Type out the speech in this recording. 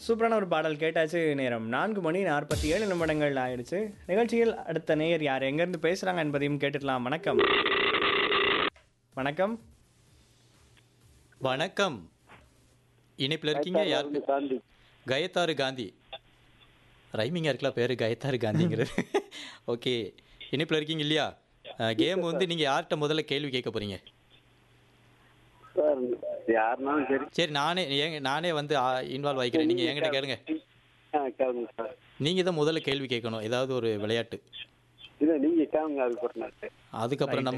சூப்பரான ஒரு பாடல் கேட்டாச்சு நேரம் நான்கு மணி நாற்பத்தி ஏழு நிமிடங்கள் ஆயிடுச்சு நிகழ்ச்சியில் அடுத்த நேயர் யார் எங்கேருந்து பேசுகிறாங்க என்பதையும் கேட்டுடலாம் வணக்கம் வணக்கம் வணக்கம் இணைப்பில் இருக்கீங்க யார் பே- காந்தி கயத்தாறு காந்தி ரைமிங்காக இருக்கலாம் பேர் கயத்தாறு காந்திங்கிறது ஓகே இணைப்பில் இருக்கீங்க இல்லையா கேம் வந்து நீங்கள் யார்கிட்ட முதல்ல கேள்வி கேட்க போகிறீங்க சார் யாருனாலும் சரி சரி நானே ஏங்க நானே வந்து இன்வால்வ் ஆகிக்கிறேன் நீங்கள் என்கிட்ட கேளுங்க ஆ கேளுங்க சார் நீங்கள் தான் முதல்ல கேள்வி கேட்கணும் ஏதாவது ஒரு விளையாட்டு இல்லை நீங்கள் கேளுங்க அதுக்கு ஒரு நாள் அதுக்கப்புறம் நம்ம